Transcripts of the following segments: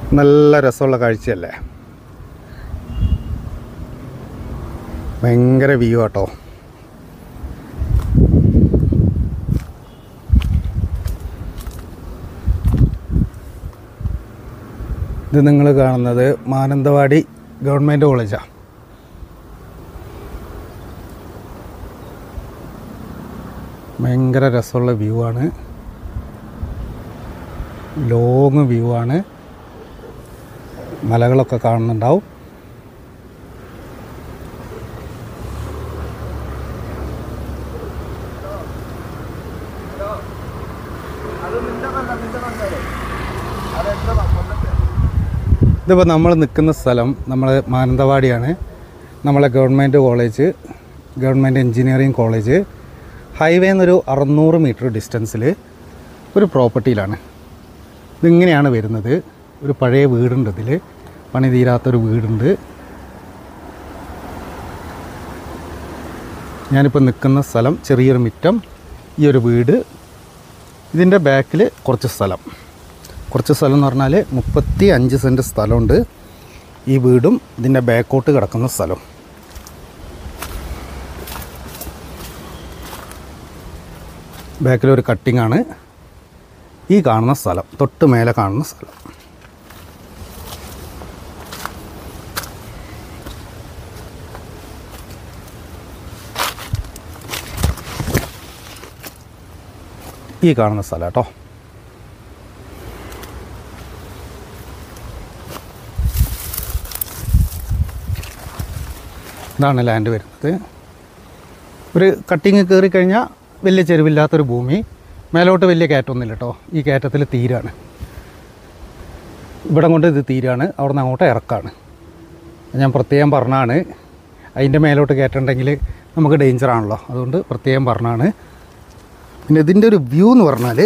നല്ല രസമുള്ള കാഴ്ചയല്ലേ ഭയങ്കര വ്യൂ ആട്ടോ ഇത് നിങ്ങൾ കാണുന്നത് മാനന്തവാടി ഗവൺമെൻറ് കോളേജാണ് ഭയങ്കര രസമുള്ള വ്യൂ ആണ് ലോങ് വ്യൂ ആണ് മലകളൊക്കെ കാണുന്നുണ്ടാവും ഇതിപ്പോൾ നമ്മൾ നിൽക്കുന്ന സ്ഥലം നമ്മൾ മാനന്തവാടിയാണ് നമ്മളെ government college government engineering college highway എന്നൊരു അറുന്നൂറ് മീറ്റർ ഡിസ്റ്റൻസിൽ ഒരു പ്രോപ്പർട്ടിയിലാണ് ഇതിങ്ങനെയാണ് വരുന്നത് ഒരു പഴയ വീടുണ്ട് ഇതിൽ പണി തീരാത്തൊരു വീടുണ്ട് ഞാനിപ്പോൾ നിൽക്കുന്ന സ്ഥലം ചെറിയൊരു മിറ്റം ഈ ഒരു വീട് ഇതിൻ്റെ ബാക്കിൽ കുറച്ച് സ്ഥലം കുറച്ച് സ്ഥലം എന്ന് പറഞ്ഞാൽ മുപ്പത്തി അഞ്ച് സെൻറ്റ് സ്ഥലമുണ്ട് ഈ വീടും ഇതിൻ്റെ ബാക്കോട്ട് കിടക്കുന്ന സ്ഥലം ബാക്കിലൊരു കട്ടിംഗ് ആണ് ഈ കാണുന്ന സ്ഥലം തൊട്ട് മേലെ കാണുന്ന സ്ഥലം ഈ കാണുന്ന സ്ഥലം കേട്ടോ ഇതാണ് ലാൻഡ് വരുന്നത് ഒരു കട്ടിങ് കയറി കഴിഞ്ഞാൽ വലിയ ചെരുവില്ലാത്തൊരു ഭൂമി മേലോട്ട് വലിയ കയറ്റമൊന്നുമില്ല കേട്ടോ ഈ കയറ്റത്തിൽ തീരാണ് ഇവിടെ കൊണ്ട് ഇത് തീരാണ് അവിടെ നിന്ന് അങ്ങോട്ട് ഇറക്കാണ് ഞാൻ പ്രത്യേകം പറഞ്ഞാണ് അതിൻ്റെ മേലോട്ട് കയറ്റുണ്ടെങ്കിൽ നമുക്ക് ഡേഞ്ചർ ആണല്ലോ അതുകൊണ്ട് പ്രത്യേകം പറഞ്ഞാണ് പിന്നെ ഇതിൻ്റെ ഒരു വ്യൂ എന്ന് പറഞ്ഞാൽ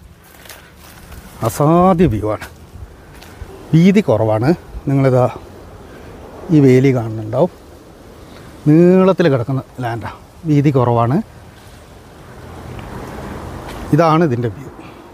അസാധ്യ വ്യൂ ആണ് വീതി കുറവാണ് നിങ്ങളിതാ ഈ വേലി കാണുന്നുണ്ടാവും നീളത്തിൽ കിടക്കുന്ന ലാൻഡാണ് വീതി കുറവാണ് ഇതാണ് ഇതിൻ്റെ വ്യൂ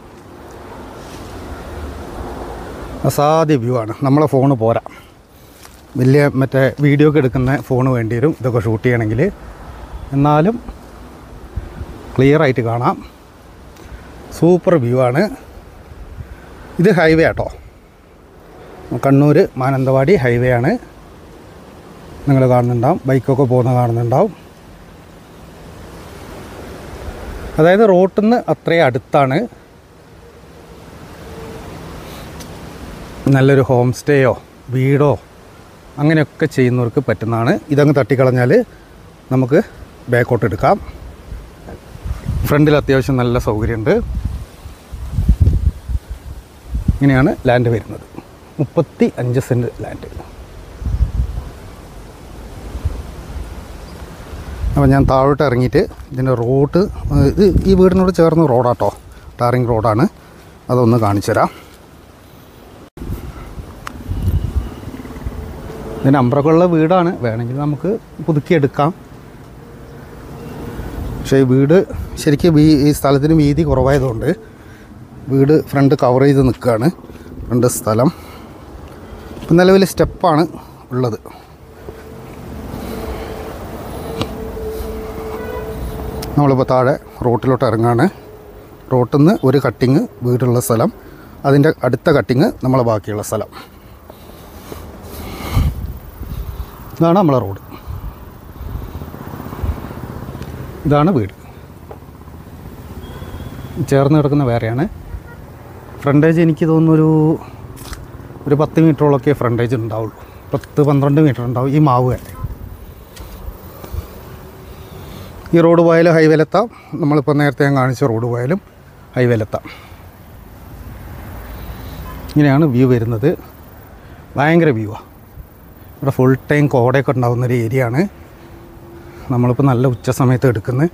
അസാധ്യ വ്യൂ ആണ് നമ്മളെ ഫോണ് പോരാ വലിയ മറ്റേ വീഡിയോ ഒക്കെ എടുക്കുന്ന ഫോണ് വേണ്ടി വരും ഇതൊക്കെ ഷൂട്ട് ചെയ്യണമെങ്കിൽ എന്നാലും ക്ലിയർ ആയിട്ട് കാണാം സൂപ്പർ വ്യൂ ആണ് ഇത് ഹൈവേ ആട്ടോ കണ്ണൂർ മാനന്തവാടി ഹൈവേ ആണ് നിങ്ങൾ കാണുന്നുണ്ടാവും ബൈക്കൊക്കെ പോകുന്ന കാണുന്നുണ്ടാവും അതായത് റോട്ടിൽ നിന്ന് അത്രയും അടുത്താണ് നല്ലൊരു ഹോം സ്റ്റേയോ വീടോ അങ്ങനെയൊക്കെ ചെയ്യുന്നവർക്ക് പറ്റുന്നതാണ് ഇതങ്ങ് തട്ടിക്കളഞ്ഞാൽ നമുക്ക് ബാക്കോട്ട് എടുക്കാം ഫ്രണ്ടിൽ അത്യാവശ്യം നല്ല സൗകര്യമുണ്ട് ഇങ്ങനെയാണ് ലാൻഡ് വരുന്നത് മുപ്പത്തി അഞ്ച് സെൻറ്റ് ലാൻഡ് അപ്പോൾ ഞാൻ താഴോട്ട് ഇറങ്ങിയിട്ട് ഇതിൻ്റെ റോഡ് ഇത് ഈ വീടിനോട് ചേർന്ന് റോഡാട്ടോ ടാറിങ് റോഡാണ് അതൊന്ന് കാണിച്ചു തരാം ഇതിന് അമ്പ്രക്കുള്ള വീടാണ് വേണമെങ്കിൽ നമുക്ക് പുതുക്കിയെടുക്കാം പക്ഷേ ഈ വീട് ശരിക്കും വീ ഈ സ്ഥലത്തിന് വീതി കുറവായതുകൊണ്ട് വീട് ഫ്രണ്ട് കവർ ചെയ്ത് നിൽക്കുകയാണ് ഫ്രണ്ട് സ്ഥലം ഇപ്പം നിലവിൽ സ്റ്റെപ്പാണ് ഉള്ളത് നമ്മളിപ്പോൾ താഴെ റോട്ടിലോട്ട് ഇറങ്ങാണ് റോട്ടിൽ നിന്ന് ഒരു കട്ടിങ് വീടുള്ള സ്ഥലം അതിൻ്റെ അടുത്ത കട്ടിങ് നമ്മളെ ബാക്കിയുള്ള സ്ഥലം ഇതാണ് നമ്മളെ റോഡ് ഇതാണ് വീട് ചേർന്ന് കിടക്കുന്ന വേറെയാണ് ഫ്രണ്ടേജ് എനിക്ക് തോന്നുന്നു ഒരു ഒരു പത്ത് മീറ്ററോളൊക്കെ ഫ്രണ്ടേജ് ഉണ്ടാവുള്ളൂ പത്ത് പന്ത്രണ്ട് മീറ്റർ ഉണ്ടാവും ഈ മാവ് വരെ ഈ റോഡ് പോയാലും ഹൈവേലെത്താം നമ്മളിപ്പോൾ നേരത്തെ ഞാൻ കാണിച്ച റോഡ് പോയാലും ഹൈവേലെത്താം ഇങ്ങനെയാണ് വ്യൂ വരുന്നത് ഭയങ്കര വ്യൂ ആണ് ഇവിടെ ഫുൾ ടൈം കോടയൊക്കെ ഉണ്ടാകുന്ന ഒരു ഏരിയ ആണ് നമ്മളിപ്പോൾ നല്ല ഉച്ച സമയത്ത് എടുക്കുന്നത്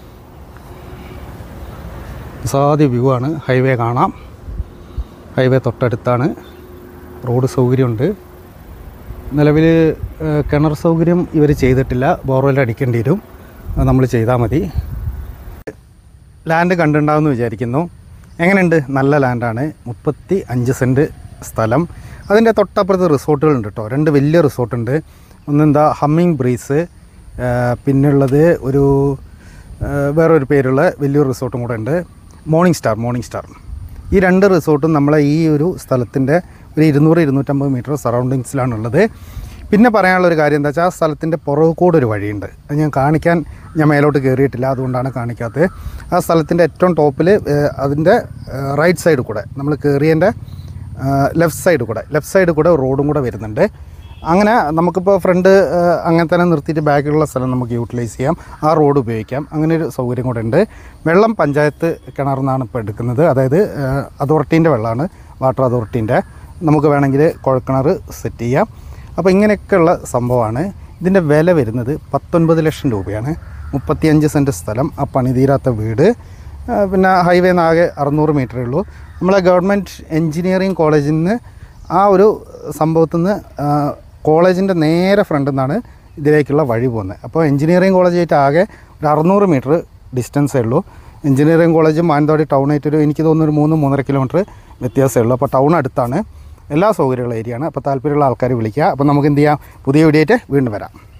സാധ്യ വ്യൂ ആണ് ഹൈവേ കാണാം ഹൈവേ തൊട്ടടുത്താണ് റോഡ് സൗകര്യമുണ്ട് നിലവിൽ കിണർ സൗകര്യം ഇവർ ചെയ്തിട്ടില്ല ബോർവെൽ അടിക്കേണ്ടി വരും അത് നമ്മൾ ചെയ്താൽ മതി ലാൻഡ് കണ്ടിട്ടുണ്ടാവുമെന്ന് വിചാരിക്കുന്നു എങ്ങനെയുണ്ട് നല്ല ലാൻഡാണ് മുപ്പത്തി അഞ്ച് സെൻറ്റ് സ്ഥലം അതിൻ്റെ തൊട്ടപ്പുറത്ത് റിസോർട്ടുകളുണ്ട് കേട്ടോ രണ്ട് വലിയ റിസോർട്ടുണ്ട് ഒന്നെന്താ ഹമ്മിങ് ബ്രീസ് പിന്നുള്ളത് ഒരു ആ, വേറൊരു പേരുള്ള വലിയൊരു റിസോർട്ടും കൂടെ ഉണ്ട് മോർണിംഗ് സ്റ്റാർ മോർണിംഗ് സ്റ്റാർ ഈ രണ്ട് റിസോർട്ടും നമ്മളെ ഈ ഒരു സ്ഥലത്തിൻ്റെ ഒരു ഇരുന്നൂറ് ഇരുന്നൂറ്റമ്പത് മീറ്റർ സറൗണ്ടിങ്സിലാണുള്ളത് പിന്നെ പറയാനുള്ള ഒരു കാര്യം എന്താ വെച്ചാൽ ആ സ്ഥലത്തിൻ്റെ പുറകു കൂടെ ഒരു വഴിയുണ്ട് അത് ഞാൻ കാണിക്കാൻ ഞാൻ മേലോട്ട് കയറിയിട്ടില്ല അതുകൊണ്ടാണ് കാണിക്കാത്തത് ആ സ്ഥലത്തിൻ്റെ ഏറ്റവും ടോപ്പിൽ അതിൻ്റെ റൈറ്റ് സൈഡ് കൂടെ നമ്മൾ കയറിയതിൻ്റെ ലെഫ്റ്റ് സൈഡ് കൂടെ ലെഫ്റ്റ് സൈഡ് കൂടെ റോഡും കൂടെ വരുന്നുണ്ട് അങ്ങനെ നമുക്കിപ്പോൾ ഫ്രണ്ട് അങ്ങനെ തന്നെ നിർത്തിയിട്ട് ബാക്കിലുള്ള സ്ഥലം നമുക്ക് യൂട്ടിലൈസ് ചെയ്യാം ആ റോഡ് ഉപയോഗിക്കാം അങ്ങനെ ഒരു സൗകര്യം കൂടെ ഉണ്ട് വെള്ളം പഞ്ചായത്ത് കിണറിന്നാണ് ഇപ്പോൾ എടുക്കുന്നത് അതായത് അതോറിറ്റീൻ്റെ വെള്ളമാണ് വാട്ടർ അതോറിറ്റീൻ്റെ നമുക്ക് വേണമെങ്കിൽ കുഴക്കിണർ സെറ്റ് ചെയ്യാം അപ്പോൾ ഇങ്ങനെയൊക്കെയുള്ള സംഭവമാണ് ഇതിൻ്റെ വില വരുന്നത് പത്തൊൻപത് ലക്ഷം രൂപയാണ് മുപ്പത്തിയഞ്ച് സെൻറ്റ് സ്ഥലം ആ പണിതീരാത്ത വീട് ആ, പിന്നെ ഹൈവേ ആകെ അറുന്നൂറ് മീറ്ററേ ഉള്ളൂ നമ്മളെ ഗവൺമെൻറ് എൻജിനീയറിംഗ് കോളേജിൽ നിന്ന് ആ ഒരു സംഭവത്തിൽ നിന്ന് കോളേജിൻ്റെ നേരെ ഫ്രണ്ടിൽ നിന്നാണ് ഇതിലേക്കുള്ള വഴി പോകുന്നത് അപ്പോൾ എൻജിനീയറിംഗ് കോളേജായിട്ട് ആകെ ഒരു അറുന്നൂറ് മീറ്റർ ഡിസ്റ്റൻസേ ഉള്ളൂ എൻജിനീയറിംഗ് കോളേജും മാനന്തവാടി ടൗണായിട്ട് ഒരു എനിക്ക് തോന്നുന്നു ഒരു മൂന്ന് മൂന്നര കിലോമീറ്റർ വ്യത്യാസമേ ഉള്ളൂ അപ്പോൾ ടൗൺ അടുത്താണ് എല്ലാ സൗകര്യമുള്ള ഏരിയയാണ് അപ്പോൾ താല്പര്യമുള്ള ആൾക്കാർ വിളിക്കുക അപ്പോൾ നമുക്ക് എന്ത് ചെയ്യാം പുതിയ വീഡിയോ ആയിട്ട് വീണ്ടും വരാം